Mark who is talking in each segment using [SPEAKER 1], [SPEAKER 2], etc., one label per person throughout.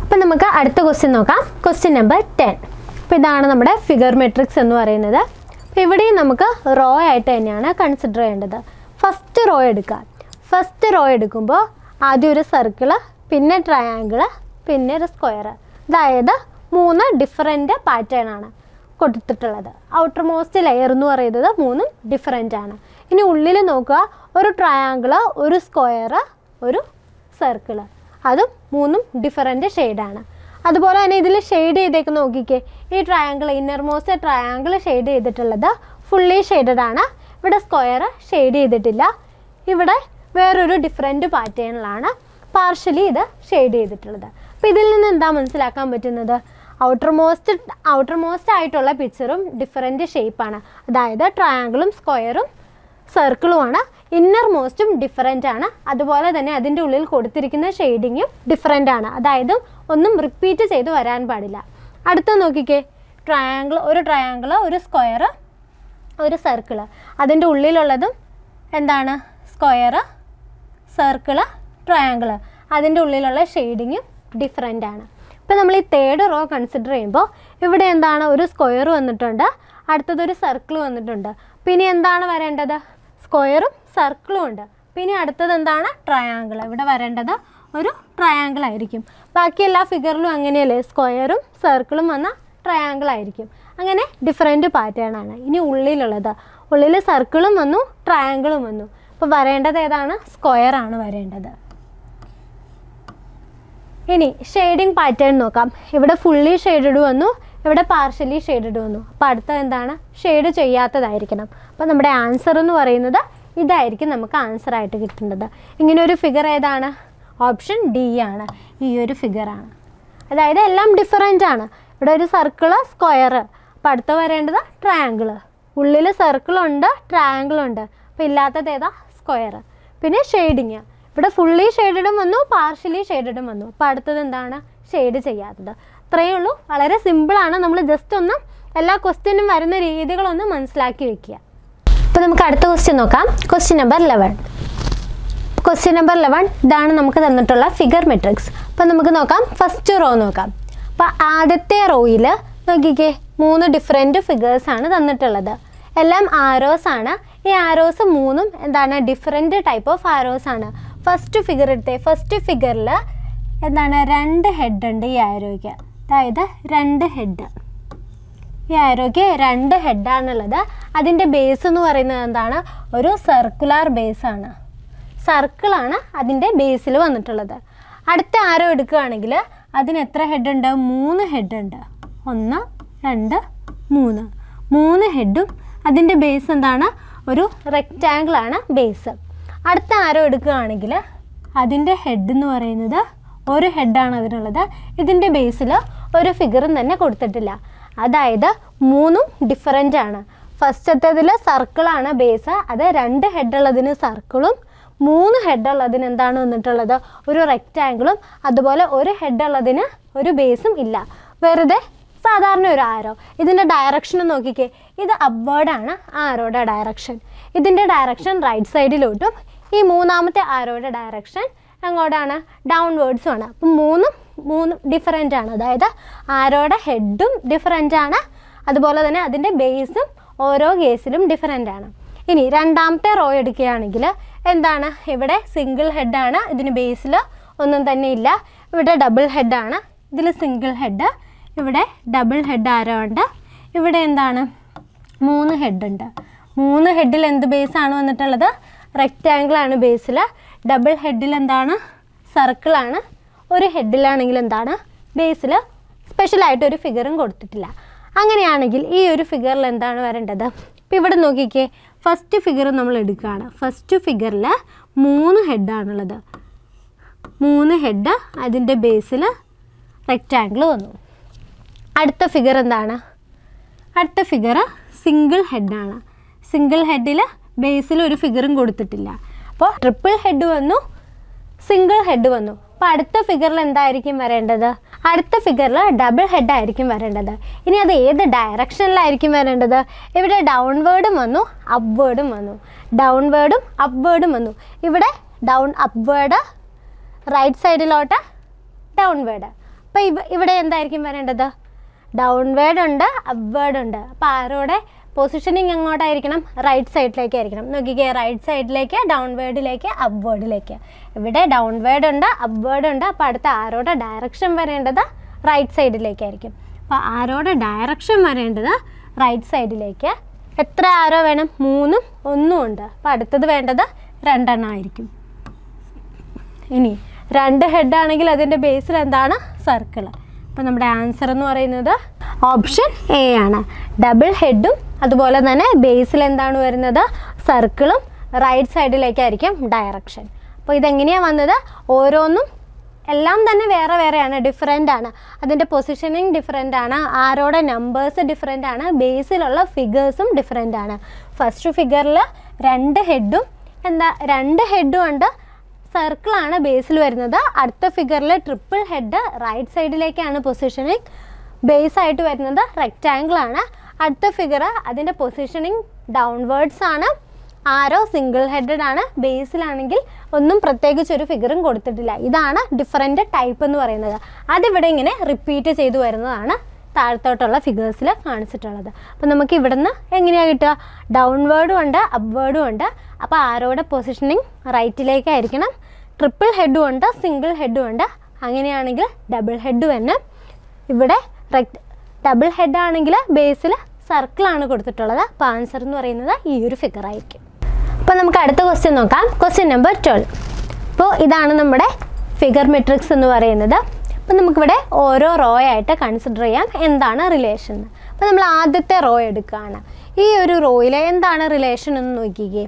[SPEAKER 1] അപ്പം നമുക്ക് അടുത്ത ക്വസ്റ്റ്യൻ നോക്കാം ക്വസ്റ്റ്യൻ നമ്പർ ടെൻ അപ്പോൾ ഇതാണ് നമ്മുടെ ഫിഗർ മെട്രിക്സ് എന്ന് പറയുന്നത് അപ്പോൾ ഇവിടെയും നമുക്ക് റോ ആയിട്ട് തന്നെയാണ് കൺസിഡർ ചെയ്യേണ്ടത് ഫസ്റ്റ് റോ എടുക്കുക ഫസ്റ്റ് റോ എടുക്കുമ്പോൾ ആദ്യം ഒരു സർക്കിള് പിന്നെ ട്രയാങ്കിള് പിന്നെ ഒരു സ്ക്വയർ അതായത് മൂന്ന് ഡിഫറെൻറ്റ് പാറ്റേൺ ആണ് കൊടുത്തിട്ടുള്ളത് ഔട്ടർ മോസ്റ്റ് ലെയർ എന്ന് പറയുന്നത് മൂന്നും ഡിഫറെൻ്റ് ആണ് ഇനി ഉള്ളിൽ നോക്കുക ഒരു ട്രയാങ്കിള് ഒരു സ്ക്വയർ ഒരു സർക്കിള് അതും മൂന്നും ഡിഫറെൻറ്റ് ഷെയ്ഡാണ് അതുപോലെ തന്നെ ഇതിൽ ഷെയ്ഡ് ചെയ്തേക്ക് നോക്കിക്കേ ഈ triangle innermost triangle shade ചെയ്തിട്ടുള്ളത് ഫുള്ളി ഷെയ്ഡഡ് ആണ് ഇവിടെ സ്ക്വയർ ഷെയ്ഡ് ചെയ്തിട്ടില്ല ഇവിടെ വേറൊരു ഡിഫറെൻറ്റ് പാറ്റേണിലാണ് പാർഷ്യലി ഇത് ഷെയ്ഡ് ചെയ്തിട്ടുള്ളത് അപ്പോൾ ഇതിൽ നിന്ന് എന്താ മനസ്സിലാക്കാൻ പറ്റുന്നത് ഔട്ടർ മോസ്റ്റ് ഔട്ടർ മോസ്റ്റ് ആയിട്ടുള്ള പിക്ചറും ഡിഫറെൻറ്റ് ഷേപ്പാണ് അതായത് ട്രയാങ്കിളും സ്ക്വയറും സർക്കിളുമാണ് ഇന്നർ മോസ്റ്റും ഡിഫറെൻ്റ് ആണ് അതുപോലെ തന്നെ അതിൻ്റെ ഉള്ളിൽ കൊടുത്തിരിക്കുന്ന ഷെയ്ഡിങ്ങും ഡിഫറെൻ്റ് ആണ് അതായത് ഒന്നും റിപ്പീറ്റ് ചെയ്ത് വരാൻ പാടില്ല അടുത്ത നോക്കിക്കേ ട്രയാങ്കിൾ ഒരു ട്രയാങ്കിൾ ഒരു സ്ക്വയർ ഒരു സർക്കിള് അതിൻ്റെ ഉള്ളിലുള്ളതും എന്താണ് സ്ക്വയർ സർക്കിള് ട്രയാങ്കിള് അതിൻ്റെ ഉള്ളിലുള്ള ഷെയ്ഡിങ്ങും ഡിഫറെൻ്റ് ആണ് ഇപ്പോൾ നമ്മൾ ഈ തേർഡ് റോ കൺസിഡർ ചെയ്യുമ്പോൾ ഇവിടെ എന്താണ് ഒരു സ്ക്വയർ വന്നിട്ടുണ്ട് അടുത്തതൊരു സർക്കിൾ വന്നിട്ടുണ്ട് പിന്നെ എന്താണ് വരേണ്ടത് സ്ക്വയറും സർക്കിളും ഉണ്ട് പിന്നെ അടുത്തത് എന്താണ് ട്രയാങ്കിൾ ഇവിടെ വരേണ്ടത് ഒരു ട്രയാങ്കിൾ ആയിരിക്കും ബാക്കി എല്ലാ ഫിഗറിലും അങ്ങനെയല്ലേ സ്ക്വയറും സർക്കിളും വന്ന ട്രയാങ്കിൾ ആയിരിക്കും അങ്ങനെ ഡിഫറെൻറ്റ് പാറ്റേൺ ആണ് ഇനി ഉള്ളിലുള്ളത് ഉള്ളിൽ സർക്കിളും വന്നു ട്രയാങ്കിളും വന്നു അപ്പോൾ വരേണ്ടത് ഏതാണ് സ്ക്വയർ ആണ് വരേണ്ടത് ഇനി ഷെയ്ഡിങ് പാറ്റേൺ നോക്കാം ഇവിടെ ഫുള്ളി ഷെയ്ഡഡ് വന്നു ഇവിടെ പാർഷ്യലി ഷെയ്ഡഡ് വന്നു അപ്പോൾ അടുത്ത എന്താണ് ഷെയ്ഡ് ചെയ്യാത്തതായിരിക്കണം അപ്പോൾ നമ്മുടെ ആൻസർ എന്ന് പറയുന്നത് ഇതായിരിക്കും നമുക്ക് ആൻസർ ആയിട്ട് കിട്ടേണ്ടത് ഇങ്ങനെ ഒരു ഫിഗർ ഏതാണ് ഓപ്ഷൻ ഡി ആണ് ഈ ഒരു ഫിഗറാണ് അതായത് എല്ലാം ഡിഫറെൻ്റ് ആണ് ഇവിടെ ഒരു സർക്കിള് സ്ക്വയർ അപ്പോൾ അടുത്ത വരേണ്ടത് ട്രയാങ്കിള് ഉള്ളിൽ സർക്കിളുണ്ട് ട്രയാങ്കിളുണ്ട് അപ്പോൾ ഇല്ലാത്തത് ഏതാ സ്ക്വയർ പിന്നെ ഷെയ്ഡിങ് ഇവിടെ ഫുള്ളി ഷെയ്ഡഡും വന്നു പാർഷ്യലി ഷെയ്ഡഡും വന്നു അപ്പോൾ അടുത്തത് എന്താണ് ഷെയ്ഡ് ചെയ്യാത്തത് ഇത്രയേ ഉള്ളൂ വളരെ സിമ്പിളാണ് നമ്മൾ ജസ്റ്റ് ഒന്ന് എല്ലാ ക്വസ്റ്റ്യനും വരുന്ന രീതികളൊന്ന് മനസ്സിലാക്കി വെക്കുക അപ്പോൾ നമുക്ക് അടുത്ത ക്വസ്റ്റ്യൻ നോക്കാം question number eleven question number eleven ഇതാണ് നമുക്ക് തന്നിട്ടുള്ള ഫിഗർ മെട്രിക്സ് അപ്പോൾ നമുക്ക് നോക്കാം ഫസ്റ്റ് റോ നോക്കാം അപ്പോൾ ആദ്യത്തെ റോയിൽ നോക്കിക്കേ മൂന്ന് ഡിഫറെൻറ്റ് ഫിഗേഴ്സ് ആണ് തന്നിട്ടുള്ളത് എല്ലാം ആരോസ് ആണ് ഈ ആരോസ് മൂന്നും എന്താണ് ഡിഫറെൻറ്റ് ടൈപ്പ് ഓഫ് ആരോസ് ആണ് ഫസ്റ്റ് ഫിഗർ എടുത്തേ ഫസ്റ്റ് ഫിഗറിൽ എന്താണ് രണ്ട് ഹെഡ് ഉണ്ട് ഈ ആരോയ്ക്ക് അതായത് രണ്ട് ഹെഡ് ഈ ആരോയ്ക്ക് രണ്ട് ഹെഡാണുള്ളത് അതിൻ്റെ ബേസ് എന്ന് പറയുന്നത് എന്താണ് ഒരു സർക്കുലാർ ബേസ് ആണ് സർക്കിളാണ് അതിൻ്റെ ബേസിൽ വന്നിട്ടുള്ളത് അടുത്ത ആരോ എടുക്കുകയാണെങ്കിൽ അതിന് എത്ര ഹെഡ് ഉണ്ട് മൂന്ന് ഹെഡ് ഉണ്ട് ഒന്ന് രണ്ട് മൂന്ന് മൂന്ന് ഹെഡും അതിൻ്റെ ബേസ് എന്താണ് ഒരു റെക്റ്റാങ്കിൾ ആണ് ബേസ് അടുത്ത ആരോ എടുക്കുകയാണെങ്കിൽ അതിൻ്റെ ഹെഡ് എന്ന് പറയുന്നത് ഒരു ഹെഡാണ് അതിനുള്ളത് ഇതിൻ്റെ ബേസിൽ ഒരു ഫിഗറും തന്നെ കൊടുത്തിട്ടില്ല അതായത് മൂന്നും ഡിഫറെൻ്റ് ആണ് ഫസ്റ്റത്തേതിൽ സർക്കിളാണ് ബേസ് അത് രണ്ട് ഹെഡുള്ളതിന് സർക്കിളും മൂന്ന് ഹെഡുള്ളതിന് എന്താണ് വന്നിട്ടുള്ളത് ഒരു റെക്റ്റാങ്കിളും അതുപോലെ ഒരു ഹെഡുള്ളതിന് ഒരു ബേസും ഇല്ല വെറുതെ സാധാരണ ഒരു ആരോ ഇതിൻ്റെ ഡയറക്ഷൻ നോക്കിക്കേ ഇത് അപ്വേർഡാണ് ആരോയുടെ ഡയറക്ഷൻ ഇതിൻ്റെ ഡയറക്ഷൻ റൈറ്റ് സൈഡിലോട്ടും ഈ മൂന്നാമത്തെ ആരോയുടെ ഡയറക്ഷൻ എങ്ങോട്ടാണ് ഡൗൺവേർഡ്സും ആണ് അപ്പം മൂന്നും മൂന്നും ഡിഫറെൻ്റ് ആണ് അതായത് ആരോയുടെ ഹെഡും ഡിഫറെൻ്റ് ആണ് അതുപോലെ തന്നെ അതിൻ്റെ ബേസും ഓരോ കേസിലും ഡിഫറെൻ്റ് ആണ് ഇനി രണ്ടാമത്തെ റോ എടുക്കുകയാണെങ്കിൽ എന്താണ് ഇവിടെ സിംഗിൾ ഹെഡാണ് ഇതിന് ബേസിൽ ഒന്നും തന്നെ ഇല്ല ഇവിടെ ഡബിൾ ഹെഡാണ് ഇതിൽ സിംഗിൾ ഹെഡ് ഇവിടെ ഡബിൾ ഹെഡ് ആരോ ഉണ്ട് ഇവിടെ എന്താണ് മൂന്ന് ഹെഡ് ഉണ്ട് മൂന്ന് ഹെഡിൽ എന്ത് ബേസാണ് വന്നിട്ടുള്ളത് റെക്റ്റാങ്കിൾ ആണ് ബേസിൽ ഡബിൾ ഹെഡിൽ എന്താണ് സർക്കിളാണ് ഒരു ഹെഡിലാണെങ്കിൽ എന്താണ് ബേസിൽ സ്പെഷ്യലായിട്ട് ഒരു ഫിഗറും കൊടുത്തിട്ടില്ല അങ്ങനെയാണെങ്കിൽ ഈ ഒരു ഫിഗറിൽ എന്താണ് വരേണ്ടത് ഇപ്പം ഇവിടെ നോക്കിക്കേ ഫസ്റ്റ് ഫിഗർ നമ്മൾ എടുക്കുകയാണ് ഫസ്റ്റ് ഫിഗറിൽ മൂന്ന് ഹെഡാണുള്ളത് മൂന്ന് ഹെഡ് അതിൻ്റെ ബേസിൽ റെക്റ്റാങ്കിൾ വന്നു അടുത്ത ഫിഗർ എന്താണ് അടുത്ത ഫിഗർ സിംഗിൾ ഹെഡാണ് സിംഗിൾ ഹെഡിൽ ബേസിൽ ഒരു ഫിഗറും കൊടുത്തിട്ടില്ല അപ്പോൾ ട്രിപ്പിൾ ഹെഡ് വന്നു സിംഗിൾ ഹെഡ് വന്നു അപ്പോൾ അടുത്ത ഫിഗറിൽ എന്തായിരിക്കും വരേണ്ടത് അടുത്ത ഫിഗറിൽ ഡബിൾ ഹെഡ് ആയിരിക്കും വരേണ്ടത് ഇനി അത് ഏത് ഡയറക്ഷനിലായിരിക്കും വരേണ്ടത് ഇവിടെ ഡൗൺവേർഡും വന്നു അപ്വേർഡും വന്നു ഡൗൺവേർഡും അപ്വേർഡും വന്നു ഇവിടെ ഡൗൺ അപ്വേർഡ് റൈറ്റ് സൈഡിലോട്ട് ഡൗൺവേർഡ് അപ്പോൾ ഇവ ഇവിടെ എന്തായിരിക്കും വരേണ്ടത് ഡൗൺവേർഡ് ഉണ്ട് അപ്വേർഡ് ഉണ്ട് അപ്പോൾ ആരോടെ പൊസിഷനിങ് എങ്ങോട്ടായിരിക്കണം റൈറ്റ് സൈഡിലേക്ക് ആയിരിക്കണം നോക്കിക്കേ റൈറ്റ് സൈഡിലേക്ക് ഡൗൺവേർഡിലേക്ക് അപ്വേർഡിലേക്ക് ഇവിടെ ഡൗൺവേർഡ് ഉണ്ട് അപ്വേർഡ് ഉണ്ട് അപ്പോൾ അടുത്ത ആരോടെ ഡയറക്ഷൻ വരേണ്ടത് റൈറ്റ് സൈഡിലേക്കായിരിക്കും അപ്പോൾ ആരോടെ ഡയറക്ഷൻ വരേണ്ടത് റൈറ്റ് സൈഡിലേക്ക് എത്ര ആരോ വേണം മൂന്നും ഒന്നും ഉണ്ട് അപ്പോൾ അടുത്തത് വേണ്ടത് രണ്ടെണ്ണം ആയിരിക്കും ഇനി രണ്ട് ഹെഡ് ആണെങ്കിൽ അതിൻ്റെ ബേസിൽ എന്താണ് സർക്കിൾ അപ്പോൾ നമ്മുടെ ആൻസർ എന്ന് പറയുന്നത് ഓപ്ഷൻ എ ആണ് ഡബിൾ ഹെഡും അതുപോലെ തന്നെ ബേസിൽ എന്താണ് വരുന്നത് സർക്കിളും റൈറ്റ് സൈഡിലേക്കായിരിക്കും ഡയറക്ഷൻ അപ്പോൾ ഇതെങ്ങനെയാണ് വന്നത് ഓരോന്നും എല്ലാം തന്നെ വേറെ വേറെയാണ് ഡിഫറെൻ്റ് ആണ് അതിൻ്റെ പൊസിഷനിങ് ഡിഫറെൻ്റ് ആണ് ആരോടെ നമ്പേഴ്സ് ഡിഫറെൻ്റ് ആണ് ബേസിലുള്ള ഫിഗേഴ്സും ഡിഫറെൻ്റ് ആണ് ഫസ്റ്റ് ഫിഗറിൽ രണ്ട് ഹെഡും എന്താ രണ്ട് ഹെഡും ഉണ്ട് സർക്കിളാണ് ബേസിൽ വരുന്നത് അടുത്ത ഫിഗറിൽ ട്രിപ്പിൾ ഹെഡ് റൈറ്റ് സൈഡിലേക്കാണ് പൊസിഷനിങ് ബേസ് ആയിട്ട് വരുന്നത് റെക്റ്റാങ്കിൾ ആണ് അടുത്ത ഫിഗർ അതിൻ്റെ പൊസിഷനിങ് ഡൗൺവേർഡ്സ് ആണ് ആരോ സിംഗിൾ ഹെഡഡ് ആണ് ബേസിലാണെങ്കിൽ ഒന്നും പ്രത്യേകിച്ച് ഒരു ഫിഗറും കൊടുത്തിട്ടില്ല ഇതാണ് ഡിഫറെൻ്റ് ടൈപ്പ് എന്ന് പറയുന്നത് അതിവിടെ ഇങ്ങനെ റിപ്പീറ്റ് ചെയ്തു വരുന്നതാണ് താഴത്തോട്ടുള്ള ഫിഗേഴ്സിൽ കാണിച്ചിട്ടുള്ളത് അപ്പോൾ നമുക്ക് ഇവിടുന്ന് എങ്ങനെയാണ് കിട്ടുക ഡൗൺവേർഡും ഉണ്ട് അപ്വേർഡും ഉണ്ട് അപ്പോൾ ആരോടെ പൊസിഷനിങ് റൈറ്റിലേക്കായിരിക്കണം ട്രിപ്പിൾ ഹെഡും ഉണ്ട് സിംഗിൾ ഹെഡും ഉണ്ട് അങ്ങനെയാണെങ്കിൽ ഡബിൾ ഹെഡ് തന്നെ ഇവിടെ റെക്ട് ഡബിൾ ഹെഡ് ആണെങ്കിൽ ബേസിൽ സർക്കിളാണ് കൊടുത്തിട്ടുള്ളത് അപ്പോൾ ആൻസർ എന്ന് പറയുന്നത് ഈ ഒരു ഫിഗർ ആയിരിക്കും അപ്പോൾ നമുക്ക് അടുത്ത ക്വസ്റ്റ്യൻ നോക്കാം ക്വസ്റ്റ്യൻ നമ്പർ ട്വൽവ് അപ്പോൾ ഇതാണ് നമ്മുടെ ഫിഗർ മെട്രിക്സ് എന്ന് പറയുന്നത് അപ്പോൾ നമുക്കിവിടെ ഓരോ റോ ആയിട്ട് കൺസിഡർ ചെയ്യാം എന്താണ് റിലേഷൻ എന്ന് അപ്പോൾ നമ്മൾ ആദ്യത്തെ റോ എടുക്കുകയാണ് ഈ ഒരു റോയിൽ എന്താണ് റിലേഷൻ എന്ന് നോക്കിക്കേ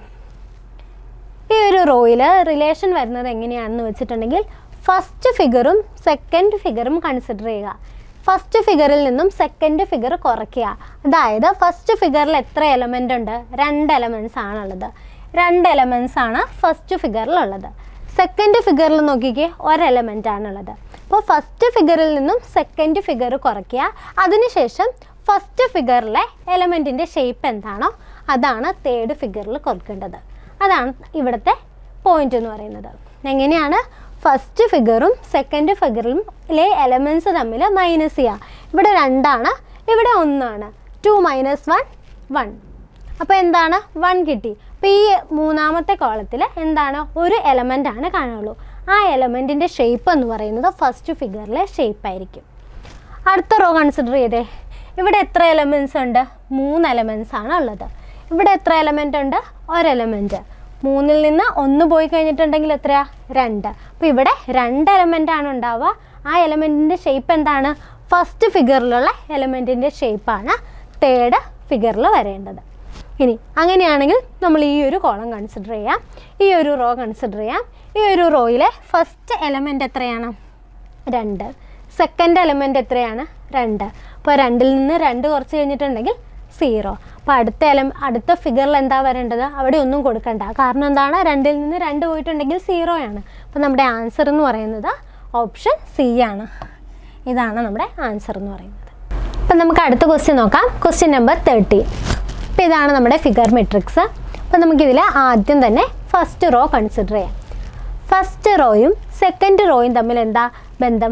[SPEAKER 1] ഈ ഒരു റോയിൽ റിലേഷൻ വരുന്നത് എങ്ങനെയാണെന്ന് വെച്ചിട്ടുണ്ടെങ്കിൽ ഫസ്റ്റ് ഫിഗറും സെക്കൻഡ് ഫിഗറും കൺസിഡർ ചെയ്യുക ഫസ്റ്റ് ഫിഗറിൽ നിന്നും സെക്കൻഡ് ഫിഗർ കുറയ്ക്കുക അതായത് ഫസ്റ്റ് ഫിഗറിൽ എത്ര എലമെൻ്റ് ഉണ്ട് രണ്ട് എലമെൻറ്റ്സ് ആണുള്ളത് രണ്ട് എലമെൻറ്റ്സ് ആണ് ഫസ്റ്റ് ഫിഗറിലുള്ളത് സെക്കൻഡ് ഫിഗറിൽ നോക്കിക്കേ ഒരു എലമെൻ്റ് ആണുള്ളത് അപ്പോൾ ഫസ്റ്റ് ഫിഗറിൽ നിന്നും സെക്കൻഡ് ഫിഗർ കുറയ്ക്കുക അതിനുശേഷം ഫസ്റ്റ് ഫിഗറിലെ എലമെൻറ്റിൻ്റെ ഷേപ്പ് എന്താണോ അതാണ് തേർഡ് ഫിഗറിൽ കൊടുക്കേണ്ടത് അതാണ് ഇവിടുത്തെ പോയിന്റ് എന്ന് പറയുന്നത് എങ്ങനെയാണ് ഫസ്റ്റ് ഫിഗറും സെക്കൻഡ് ഫിഗറിലെ എലമെൻറ്റ്സ് തമ്മിൽ മൈനസ് ചെയ്യുക ഇവിടെ രണ്ടാണ് ഇവിടെ ഒന്നാണ് ടു മൈനസ് വൺ വൺ അപ്പോൾ എന്താണ് വൺ കിട്ടി അപ്പോൾ ഈ മൂന്നാമത്തെ കോളത്തിൽ എന്താണ് ഒരു എലമെൻ്റ് ആണ് കാണുള്ളൂ ആ എലമെൻറ്റിൻ്റെ ഷേപ്പ് എന്ന് പറയുന്നത് ഫസ്റ്റ് ഫിഗറിലെ ഷേപ്പ് ആയിരിക്കും അടുത്ത റോ കൺസിഡർ ചെയ്തേ ഇവിടെ എത്ര എലമെൻറ്റ്സ് ഉണ്ട് മൂന്ന് എലമെൻറ്റ്സ് ആണ് ഉള്ളത് ഇവിടെ എത്ര എലമെൻ്റ് ഉണ്ട് ഒരു എലമെൻറ്റ് മൂന്നിൽ നിന്ന് ഒന്ന് പോയി കഴിഞ്ഞിട്ടുണ്ടെങ്കിൽ എത്രയാ രണ്ട് അപ്പോൾ ഇവിടെ രണ്ട് എലമെൻ്റ് ആണ് ഉണ്ടാവുക ആ എലമെൻറ്റിൻ്റെ ഷേപ്പ് എന്താണ് ഫസ്റ്റ് ഫിഗറിലുള്ള എലമെൻറ്റിൻ്റെ ഷേപ്പാണ് തേർഡ് ഫിഗറിൽ വരേണ്ടത് ഇനി അങ്ങനെയാണെങ്കിൽ നമ്മൾ ഈ ഒരു കോളം കൺസിഡർ ചെയ്യാം ഈ ഒരു റോ കൺസിഡർ ചെയ്യാം ഈ ഒരു റോയിലെ ഫസ്റ്റ് എലമെൻ്റ് എത്രയാണ് രണ്ട് സെക്കൻഡ് എലമെൻ്റ് എത്രയാണ് രണ്ട് അപ്പോൾ രണ്ടിൽ നിന്ന് രണ്ട് കുറച്ച് കഴിഞ്ഞിട്ടുണ്ടെങ്കിൽ സീറോ അപ്പോൾ അടുത്ത എലം അടുത്ത ഫിഗറിൽ എന്താ വരേണ്ടത് അവിടെ ഒന്നും കൊടുക്കണ്ട കാരണം എന്താണ് രണ്ടിൽ നിന്ന് രണ്ട് പോയിട്ടുണ്ടെങ്കിൽ സീറോ ആണ് അപ്പോൾ നമ്മുടെ ആൻസർ എന്ന് പറയുന്നത് ഓപ്ഷൻ സി ആണ് ഇതാണ് നമ്മുടെ ആൻസർ എന്ന് പറയുന്നത് അപ്പം നമുക്ക് അടുത്ത ക്വസ്റ്റ്യൻ നോക്കാം ക്വസ്റ്റ്യൻ നമ്പർ തേർട്ടി അപ്പോൾ ഇതാണ് നമ്മുടെ ഫിഗർ മെട്രിക്സ് അപ്പോൾ നമുക്കിതിൽ ആദ്യം തന്നെ ഫസ്റ്റ് റോ കൺസിഡർ ചെയ്യാം ഫസ്റ്റ് റോയും സെക്കൻഡ് റോയും തമ്മിൽ എന്താ ബന്ധം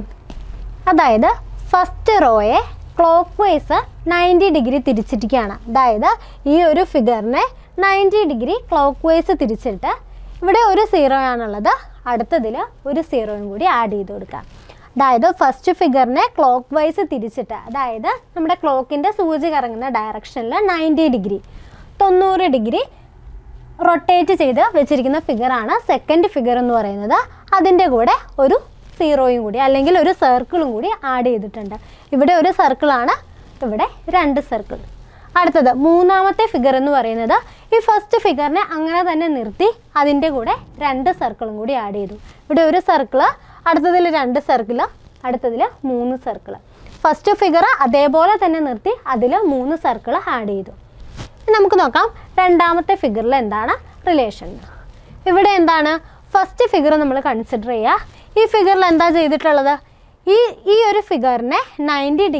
[SPEAKER 1] അതായത് ഫസ്റ്റ് റോയെ ക്ലോക്ക് വൈസ് നയൻറ്റി ഡിഗ്രി തിരിച്ചിരിക്കുകയാണ് അതായത് ഈ ഒരു ഫിഗറിനെ നയൻറ്റി ഡിഗ്രി ക്ലോക്ക് വൈസ് തിരിച്ചിട്ട് ഇവിടെ ഒരു സീറോ ആണുള്ളത് അടുത്തതിൽ ഒരു സീറോയും കൂടി ആഡ് ചെയ്ത് കൊടുക്കുക അതായത് ഫസ്റ്റ് ഫിഗറിനെ ക്ലോക്ക് വൈസ് തിരിച്ചിട്ട് അതായത് നമ്മുടെ ക്ലോക്കിൻ്റെ സൂചി കറങ്ങുന്ന ഡയറക്ഷനിൽ നയൻറ്റി ഡിഗ്രി തൊണ്ണൂറ് ഡിഗ്രി റൊട്ടേറ്റ് ചെയ്ത് വെച്ചിരിക്കുന്ന ഫിഗറാണ് സെക്കൻഡ് ഫിഗർ എന്ന് പറയുന്നത് അതിൻ്റെ കൂടെ ഒരു സീറോയും കൂടി അല്ലെങ്കിൽ ഒരു സർക്കിളും കൂടി ആഡ് ചെയ്തിട്ടുണ്ട് ഇവിടെ ഒരു സർക്കിളാണ് ഇവിടെ രണ്ട് സർക്കിൾ അടുത്തത് മൂന്നാമത്തെ ഫിഗർ എന്ന് പറയുന്നത് ഈ ഫസ്റ്റ് ഫിഗറിനെ അങ്ങനെ തന്നെ നിർത്തി അതിൻ്റെ കൂടെ രണ്ട് സർക്കിളും കൂടി ആഡ് ചെയ്തു ഇവിടെ ഒരു സർക്കിള് അടുത്തതിൽ രണ്ട് സർക്കിള് അടുത്തതിൽ മൂന്ന് സർക്കിള് ഫസ്റ്റ് ഫിഗർ അതേപോലെ തന്നെ നിർത്തി അതിൽ മൂന്ന് സർക്കിൾ ആഡ് ചെയ്തു ഇനി നമുക്ക് നോക്കാം രണ്ടാമത്തെ ഫിഗറിൽ എന്താണ് റിലേഷൻ ഇവിടെ എന്താണ് ഫസ്റ്റ് ഫിഗർ നമ്മൾ കൺസിഡർ ചെയ്യുക ഈ ഫിഗറിൽ എന്താ ചെയ്തിട്ടുള്ളത് ഈ ഈ ഒരു ഫിഗറിനെ ninety degree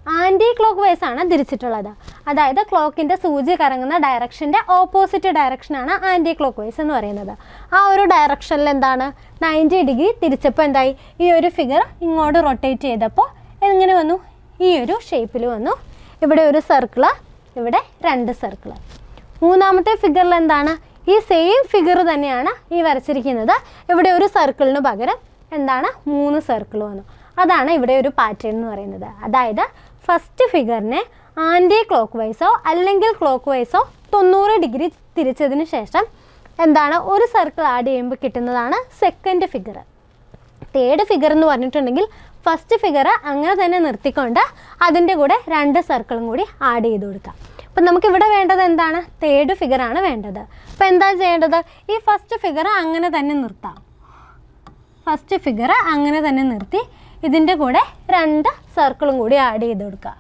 [SPEAKER 1] clock vice ആണ് തിരിച്ചിട്ടുള്ളത് അതായത് ക്ലോക്കിൻ്റെ സൂചി കറങ്ങുന്ന ഡയറക്ഷൻ്റെ ഓപ്പോസിറ്റ് ഡയറക്ഷനാണ് ആൻറ്റി ക്ലോക്ക് വൈസ് എന്ന് പറയുന്നത് ആ ഒരു ഡയറക്ഷനിൽ എന്താണ് നയൻറ്റി ഡിഗ്രി തിരിച്ചപ്പോൾ എന്തായി ഈ ഒരു ഫിഗർ ഇങ്ങോട്ട് റൊട്ടേറ്റ് ചെയ്തപ്പോൾ എങ്ങനെ വന്നു ഈ ഒരു ഷേപ്പിൽ വന്നു ഇവിടെ ഒരു സർക്കിള് ഇവിടെ രണ്ട് സർക്കിള് മൂന്നാമത്തെ ഫിഗറിൽ എന്താണ് ഈ സെയിം ഫിഗർ തന്നെയാണ് ഈ വരച്ചിരിക്കുന്നത് ഇവിടെ ഒരു സർക്കിളിന് പകരം എന്താണ് മൂന്ന് സർക്കിൾ വന്നു അതാണ് ഇവിടെ ഒരു പാറ്റേൺ എന്ന് പറയുന്നത് അതായത് ഫസ്റ്റ് ഫിഗറിനെ ആൻറ്റി ക്ലോക്ക് വൈസോ അല്ലെങ്കിൽ ക്ലോക്ക് വൈസോ തൊണ്ണൂറ് ഡിഗ്രി തിരിച്ചതിന് ശേഷം എന്താണ് ഒരു സർക്കിൾ ആഡ് ചെയ്യുമ്പോൾ കിട്ടുന്നതാണ് സെക്കൻഡ് ഫിഗർ തേർഡ് ഫിഗർ എന്ന് പറഞ്ഞിട്ടുണ്ടെങ്കിൽ ഫസ്റ്റ് ഫിഗർ അങ്ങനെ തന്നെ നിർത്തിക്കൊണ്ട് അതിൻ്റെ കൂടെ രണ്ട് സർക്കിളും കൂടി ആഡ് ചെയ്ത് കൊടുക്കാം അപ്പം നമുക്കിവിടെ വേണ്ടത് എന്താണ് തേർഡ് ഫിഗറാണ് വേണ്ടത് അപ്പം എന്താ ചെയ്യേണ്ടത് ഈ ഫസ്റ്റ് ഫിഗർ അങ്ങനെ തന്നെ നിർത്താം ഫസ്റ്റ് ഫിഗർ അങ്ങനെ തന്നെ നിർത്തി ഇതിൻ്റെ കൂടെ രണ്ട് സർക്കിളും കൂടി ആഡ് ചെയ്ത് കൊടുക്കുക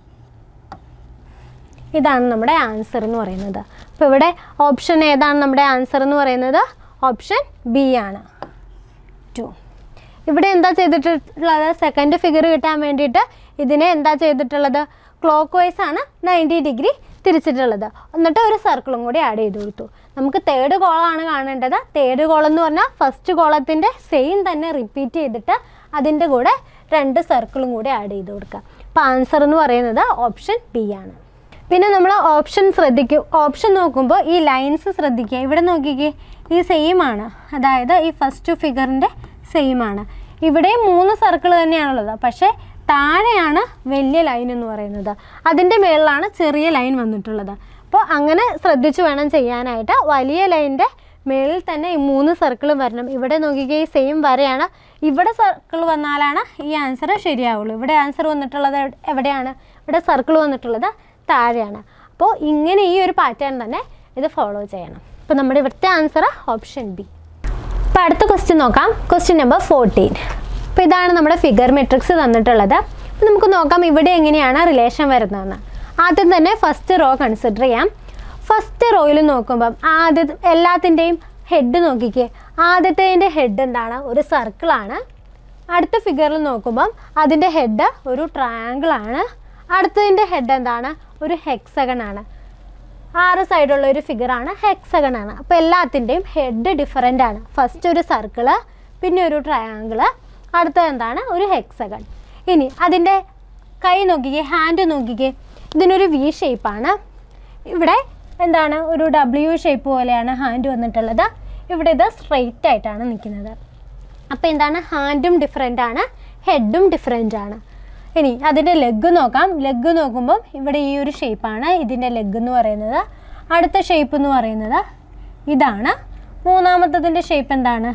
[SPEAKER 1] ഇതാണ് നമ്മുടെ ആൻസർ എന്ന് പറയുന്നത് അപ്പോൾ ഇവിടെ ഓപ്ഷൻ ഏതാണ് നമ്മുടെ ആൻസർ എന്ന് പറയുന്നത് ഓപ്ഷൻ ബി ആണ് ടു ഇവിടെ എന്താ ചെയ്തിട്ടുള്ളത് സെക്കൻഡ് ഫിഗർ കിട്ടാൻ വേണ്ടിയിട്ട് ഇതിനെ എന്താ ചെയ്തിട്ടുള്ളത് ക്ലോക്ക് വൈസ് ആണ് നയൻറ്റി ഡിഗ്രി തിരിച്ചിട്ടുള്ളത് എന്നിട്ട് ഒരു സർക്കിളും കൂടി ആഡ് ചെയ്ത് കൊടുത്തു നമുക്ക് തേർഡ് കോളമാണ് കാണേണ്ടത് തേർഡ് കോളം എന്ന് പറഞ്ഞാൽ ഫസ്റ്റ് കോളത്തിൻ്റെ സെയിം തന്നെ റിപ്പീറ്റ് ചെയ്തിട്ട് അതിൻ്റെ കൂടെ രണ്ട് സർക്കിളും കൂടി ആഡ് ചെയ്ത് കൊടുക്കുക അപ്പോൾ ആൻസർ എന്ന് പറയുന്നത് ഓപ്ഷൻ ബി ആണ് പിന്നെ നമ്മൾ ഓപ്ഷൻ ശ്രദ്ധിക്കും ഓപ്ഷൻ നോക്കുമ്പോൾ ഈ ലൈൻസ് ശ്രദ്ധിക്കുക ഇവിടെ നോക്കിക്കേ ഈ സെയിം ആണ് അതായത് ഈ ഫസ്റ്റ് ഫിഗറിൻ്റെ സെയിം ആണ് ഇവിടെയും മൂന്ന് സർക്കിൾ തന്നെയാണുള്ളത് പക്ഷേ താഴെയാണ് വലിയ ലൈൻ എന്ന് പറയുന്നത് അതിൻ്റെ മേളിലാണ് ചെറിയ ലൈൻ വന്നിട്ടുള്ളത് അപ്പോൾ അങ്ങനെ ശ്രദ്ധിച്ച് വേണം ചെയ്യാനായിട്ട് വലിയ ലൈനിൻ്റെ മേളിൽ തന്നെ ഈ മൂന്ന് സർക്കിൾ വരണം ഇവിടെ നോക്കിക്കേ ഈ സെയിം വരെയാണ് ഇവിടെ സർക്കിൾ വന്നാലാണ് ഈ ആൻസർ ശരിയാവുള്ളൂ ഇവിടെ ആൻസർ വന്നിട്ടുള്ളത് എവിടെ- എവിടെയാണ് ഇവിടെ സർക്കിൾ വന്നിട്ടുള്ളത് താഴെയാണ് അപ്പോൾ ഇങ്ങനെ ഈ ഒരു പാറ്റേൺ തന്നെ ഇത് ഫോളോ ചെയ്യണം അപ്പോൾ നമ്മുടെ ഇവിടുത്തെ ആൻസർ ഓപ്ഷൻ ബി അപ്പോൾ അടുത്ത ക്വസ്റ്റ്യൻ നോക്കാം ക്വസ്റ്റ്യൻ നമ്പർ ഫോർട്ടീൻ അപ്പോൾ ഇതാണ് നമ്മുടെ ഫിഗർ മെട്രിക്സ് തന്നിട്ടുള്ളത് അപ്പോൾ നമുക്ക് നോക്കാം ഇവിടെ എങ്ങനെയാണ് റിലേഷൻ വരുന്നതെന്ന് ആദ്യം തന്നെ ഫസ്റ്റ് റോ കൺസിഡർ ചെയ്യാം ഫസ്റ്റ് റോയിൽ നോക്കുമ്പം ആദ്യ എല്ലാത്തിൻ്റെയും ഹെഡ് നോക്കിക്കേ ആദ്യത്തേതിൻ്റെ ഹെഡ് എന്താണ് ഒരു സർക്കിളാണ് അടുത്ത ഫിഗറിൽ നോക്കുമ്പം അതിൻ്റെ ഹെഡ് ഒരു ട്രയാങ്കിൾ ആണ് അടുത്തതിൻ്റെ ഹെഡ് എന്താണ് ഒരു ഹെക്സഗൺ ആണ് ആറ് സൈഡുള്ള ഒരു ഫിഗറാണ് ഹെക്സഗൺ ആണ് അപ്പോൾ എല്ലാത്തിൻ്റെയും ഹെഡ് ഡിഫറൻ്റ് ആണ് ഫസ്റ്റ് ഒരു സർക്കിള് പിന്നെ ഒരു ട്രയാങ്കിള് അടുത്തത് എന്താണ് ഒരു ഹെക്സഗൺ ഇനി അതിൻ്റെ കൈ നോക്കിക്കേ ഹാൻഡ് നോക്കിക്കേ ഇതിനൊരു വി ഷേപ്പാണ് ഇവിടെ എന്താണ് ഒരു ഡബ്ല്യു ഷേപ്പ് പോലെയാണ് ഹാൻഡ് വന്നിട്ടുള്ളത് ഇവിടെ ഇത് സ്ട്രെയിറ്റ് ആയിട്ടാണ് നിൽക്കുന്നത് അപ്പോൾ എന്താണ് ഹാൻഡും ഡിഫറെൻ്റ് ആണ് ഹെഡും ഡിഫറെൻ്റ് ആണ് ഇനി അതിൻ്റെ ലെഗ് നോക്കാം ലെഗ് നോക്കുമ്പം ഇവിടെ ഈ ഒരു ഷേപ്പാണ് ഇതിൻ്റെ ലെഗ് എന്ന് പറയുന്നത് അടുത്ത ഷേപ്പ് എന്ന് പറയുന്നത് ഇതാണ് മൂന്നാമത്തതിൻ്റെ ഷേപ്പ് എന്താണ്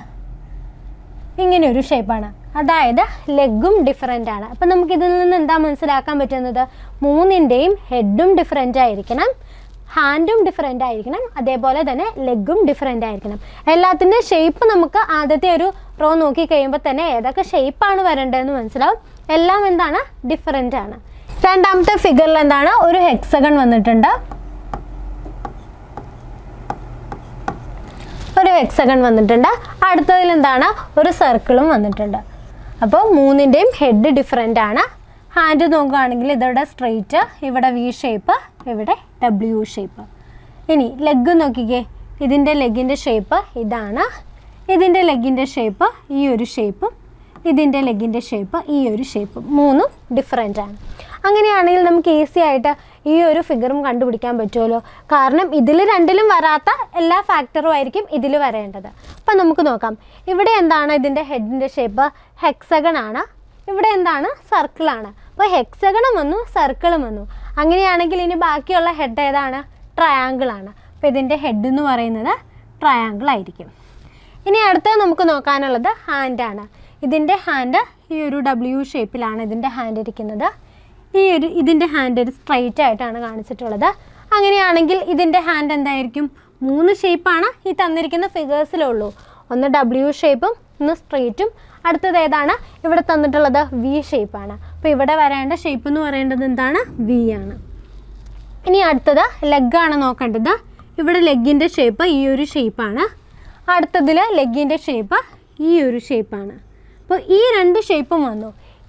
[SPEAKER 1] ഇങ്ങനെ ഒരു ഷേപ്പാണ് അതായത് ലെഗും ഡിഫറെൻ്റ് ആണ് അപ്പം നമുക്ക് ഇതിൽ നിന്ന് എന്താ മനസ്സിലാക്കാൻ പറ്റുന്നത് മൂന്നിൻ്റെയും ഹെഡും ഡിഫറെൻ്റ് ആയിരിക്കണം ഹാൻഡും ഡിഫറെൻ്റ് ആയിരിക്കണം അതേപോലെ തന്നെ ലെഗും ഡിഫറെൻ്റ് ആയിരിക്കണം എല്ലാത്തിൻ്റെ ഷേപ്പ് നമുക്ക് ആദ്യത്തെ ഒരു റോ നോക്കി കഴിയുമ്പോൾ തന്നെ ഏതൊക്കെ ഷേപ്പാണ് വരേണ്ടതെന്ന് മനസ്സിലാവും എല്ലാം എന്താണ് ഡിഫറെൻ്റ് ആണ് രണ്ടാമത്തെ ഫിഗറിൽ എന്താണ് ഒരു ഹെക്സഗൺ വന്നിട്ടുണ്ട് ഒരു ഹെക്സഗൺ വന്നിട്ടുണ്ട് അടുത്തതിൽ എന്താണ് ഒരു സർക്കിളും വന്നിട്ടുണ്ട് അപ്പോൾ മൂന്നിൻ്റെയും ഹെഡ് ഡിഫറെൻ്റ് ആണ് ഹാൻഡ് നോക്കുകയാണെങ്കിൽ ഇതിവിടെ സ്ട്രെയിറ്റ് ഇവിടെ വി ഷേപ്പ് ഇവിടെ ഡബ്ല്യു ഷേപ്പ് ഇനി ലെഗ് നോക്കിക്കേ ഇതിൻ്റെ ലെഗിൻ്റെ ഷേപ്പ് ഇതാണ് ഇതിൻ്റെ ലെഗിൻ്റെ ഷേപ്പ് ഈ ഒരു ഷേപ്പും ഇതിൻ്റെ ലെഗിൻ്റെ ഷേപ്പ് ഈ ഒരു ഷേപ്പും മൂന്നും ഡിഫറെൻ്റ് ആണ് അങ്ങനെയാണെങ്കിൽ നമുക്ക് ഈസി ആയിട്ട് ഈ ഒരു ഫിഗറും കണ്ടുപിടിക്കാൻ പറ്റുമല്ലോ കാരണം ഇതിൽ രണ്ടിലും വരാത്ത എല്ലാ ഫാക്ടറും ആയിരിക്കും ഇതിൽ വരേണ്ടത് അപ്പം നമുക്ക് നോക്കാം ഇവിടെ എന്താണ് ഇതിൻ്റെ ഹെഡിൻ്റെ ഷേപ്പ് ഹെക്സഗൺ ആണ് ഇവിടെ എന്താണ് സർക്കിളാണ് അപ്പോൾ ഹെക്സഗണും വന്നു സർക്കിളും വന്നു അങ്ങനെയാണെങ്കിൽ ഇനി ബാക്കിയുള്ള ഹെഡ് ഏതാണ് ട്രയാങ്കിൾ ആണ് അപ്പോൾ ഇതിൻ്റെ ഹെഡ് എന്ന് പറയുന്നത് ട്രയാങ്കിൾ ആയിരിക്കും ഇനി അടുത്തത് നമുക്ക് നോക്കാനുള്ളത് ഹാൻഡാണ് ഇതിൻ്റെ ഹാൻഡ് ഈ ഒരു ഡബ്ല്യു ഷേപ്പിലാണ് ഇതിൻ്റെ ഹാൻഡ് ഇരിക്കുന്നത് ഈ ഒരു ഇതിൻ്റെ ഹാൻഡ് ഒരു സ്ട്രൈറ്റ് ആയിട്ടാണ് കാണിച്ചിട്ടുള്ളത് അങ്ങനെയാണെങ്കിൽ ഇതിൻ്റെ ഹാൻഡ് എന്തായിരിക്കും മൂന്ന് ഷേപ്പാണ് ഈ തന്നിരിക്കുന്ന ഫിഗേഴ്സിലുള്ളൂ ഒന്ന് ഡബ്ല്യു ഷേപ്പും ഒന്ന് സ്ട്രെയിറ്റും അടുത്തത് ഏതാണ് ഇവിടെ തന്നിട്ടുള്ളത് വി ഷേപ്പാണ് അപ്പോൾ ഇവിടെ വരേണ്ട ഷേപ്പ് എന്ന് പറയേണ്ടത് എന്താണ് വി ആണ് ഇനി അടുത്തത് ലെഗാണ് നോക്കേണ്ടത് ഇവിടെ ലെഗിൻ്റെ ഷേപ്പ് ഈ ഒരു ഷേപ്പാണ് അടുത്തതിൽ ലെഗിൻ്റെ ഷേപ്പ് ഈ ഒരു ഷേപ്പാണ് അപ്പോൾ ഈ രണ്ട് ഷേപ്പും വന്നു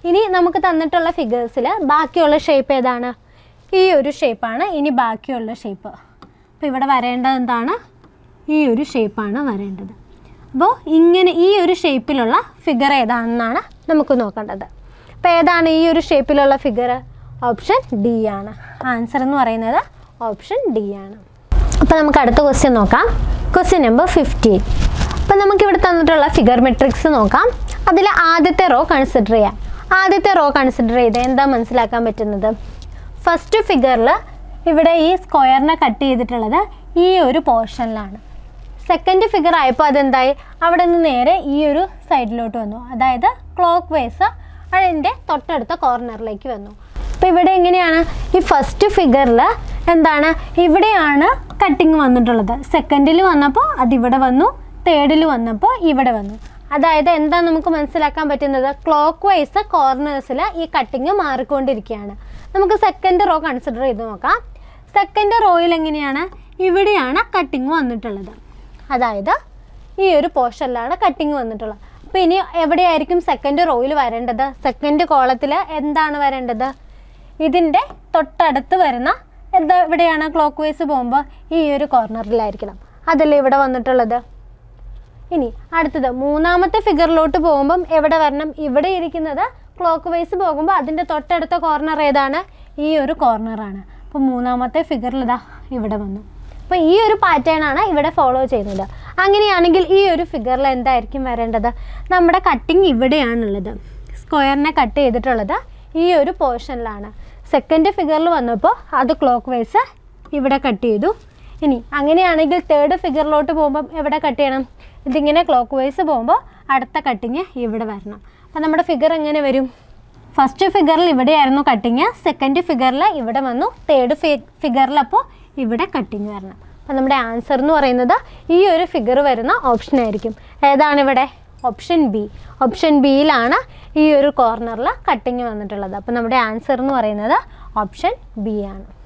[SPEAKER 1] ഇനി നമുക്ക് തന്നിട്ടുള്ള ഫിഗേഴ്സിൽ ബാക്കിയുള്ള ഷേപ്പ് ഏതാണ് ഈ ഒരു ഷേപ്പാണ് ഇനി ബാക്കിയുള്ള ഷേപ്പ് അപ്പോൾ ഇവിടെ വരേണ്ടത് എന്താണ് ഈ ഒരു ഷേപ്പാണ് വരേണ്ടത് അപ്പോൾ ഇങ്ങനെ ഈ ഒരു ഷേപ്പിലുള്ള ഫിഗർ ഏതാണെന്നാണ് നമുക്ക് നോക്കേണ്ടത് അപ്പോൾ ഏതാണ് ഈ ഒരു ഷേപ്പിലുള്ള ഫിഗർ ഓപ്ഷൻ ഡി ആണ് ആൻസർ എന്ന് പറയുന്നത് ഓപ്ഷൻ ഡി ആണ് അപ്പോൾ നമുക്ക് അടുത്ത ക്വസ്റ്റ്യൻ നോക്കാം ക്വസ്റ്റ്യൻ നമ്പർ ഫിഫ്റ്റീൻ അപ്പോൾ നമുക്കിവിടെ തന്നിട്ടുള്ള ഫിഗർ മെട്രിക്സ് നോക്കാം അതിൽ ആദ്യത്തെ റോ കൺസിഡർ ചെയ്യാം ആദ്യത്തെ റോ കൺസിഡർ ചെയ്ത് എന്താ മനസ്സിലാക്കാൻ പറ്റുന്നത് ഫസ്റ്റ് ഫിഗറിൽ ഇവിടെ ഈ സ്ക്വയറിനെ കട്ട് ചെയ്തിട്ടുള്ളത് ഈ ഒരു പോർഷനിലാണ് സെക്കൻഡ് ഫിഗർ ആയപ്പോൾ അതെന്തായി അവിടെ നിന്ന് നേരെ ഈ ഒരു സൈഡിലോട്ട് വന്നു അതായത് ക്ലോക്ക് വൈസ് അതിൻ്റെ തൊട്ടടുത്ത കോർണറിലേക്ക് വന്നു അപ്പോൾ ഇവിടെ എങ്ങനെയാണ് ഈ ഫസ്റ്റ് ഫിഗറിൽ എന്താണ് ഇവിടെയാണ് കട്ടിങ് വന്നിട്ടുള്ളത് സെക്കൻഡിൽ വന്നപ്പോൾ അതിവിടെ വന്നു തേർഡിൽ വന്നപ്പോൾ ഇവിടെ വന്നു അതായത് എന്താ നമുക്ക് മനസ്സിലാക്കാൻ പറ്റുന്നത് ക്ലോക്ക് വൈസ് കോർണേഴ്സിൽ ഈ കട്ടിങ് മാറിക്കൊണ്ടിരിക്കുകയാണ് നമുക്ക് സെക്കൻഡ് റോ കൺസിഡർ ചെയ്ത് നോക്കാം സെക്കൻഡ് റോയിൽ എങ്ങനെയാണ് ഇവിടെയാണ് കട്ടിങ് വന്നിട്ടുള്ളത് അതായത് ഈ ഒരു പോർഷനിലാണ് കട്ടിങ് വന്നിട്ടുള്ളത് അപ്പോൾ ഇനി എവിടെയായിരിക്കും സെക്കൻഡ് റോയിൽ വരേണ്ടത് സെക്കൻഡ് കോളത്തിൽ എന്താണ് വരേണ്ടത് ഇതിൻ്റെ തൊട്ടടുത്ത് വരുന്ന എന്താ എവിടെയാണ് ക്ലോക്ക് വൈസ് പോകുമ്പോൾ ഈ ഒരു കോർണറിലായിരിക്കണം അതല്ലേ ഇവിടെ വന്നിട്ടുള്ളത് ഇനി അടുത്തത് മൂന്നാമത്തെ ഫിഗറിലോട്ട് പോകുമ്പം എവിടെ വരണം ഇവിടെ ഇരിക്കുന്നത് ക്ലോക്ക് വൈസ് പോകുമ്പോൾ അതിൻ്റെ തൊട്ടടുത്ത കോർണർ ഏതാണ് ഈ ഒരു കോർണറാണ് അപ്പോൾ മൂന്നാമത്തെ ഫിഗറിൽ ഇതാ ഇവിടെ വന്നു അപ്പോൾ ഈ ഒരു പാറ്റേൺ ആണ് ഇവിടെ ഫോളോ ചെയ്യുന്നത് അങ്ങനെയാണെങ്കിൽ ഈ ഒരു ഫിഗറിൽ എന്തായിരിക്കും വരേണ്ടത് നമ്മുടെ കട്ടിങ് ഇവിടെയാണുള്ളത് സ്ക്വയറിനെ കട്ട് ചെയ്തിട്ടുള്ളത് ഈ ഒരു പോർഷനിലാണ് സെക്കൻഡ് ഫിഗറിൽ വന്നപ്പോൾ അത് ക്ലോക്ക് വൈസ് ഇവിടെ കട്ട് ചെയ്തു ഇനി അങ്ങനെയാണെങ്കിൽ തേർഡ് ഫിഗറിലോട്ട് പോകുമ്പോൾ എവിടെ കട്ട് ചെയ്യണം ഇതിങ്ങനെ ക്ലോക്ക് വൈസ് പോകുമ്പോൾ അടുത്ത കട്ടിങ് ഇവിടെ വരണം അപ്പോൾ നമ്മുടെ ഫിഗർ എങ്ങനെ വരും ഫസ്റ്റ് ഫിഗറിൽ ഇവിടെയായിരുന്നു കട്ടിങ് സെക്കൻഡ് ഫിഗറിൽ ഇവിടെ വന്നു തേർഡ് ഫി ഫിഗറിൽ അപ്പോൾ ഇവിടെ കട്ടിങ് വരണം അപ്പോൾ നമ്മുടെ ആൻസർ എന്ന് പറയുന്നത് ഈ ഒരു ഫിഗർ വരുന്ന ഓപ്ഷൻ ആയിരിക്കും ഏതാണ് ഇവിടെ ഓപ്ഷൻ ബി ഓപ്ഷൻ ബിയിലാണ് ഈ ഒരു കോർണറിൽ കട്ടിങ് വന്നിട്ടുള്ളത് അപ്പോൾ നമ്മുടെ ആൻസർ എന്ന് പറയുന്നത് ഓപ്ഷൻ ബി ആണ്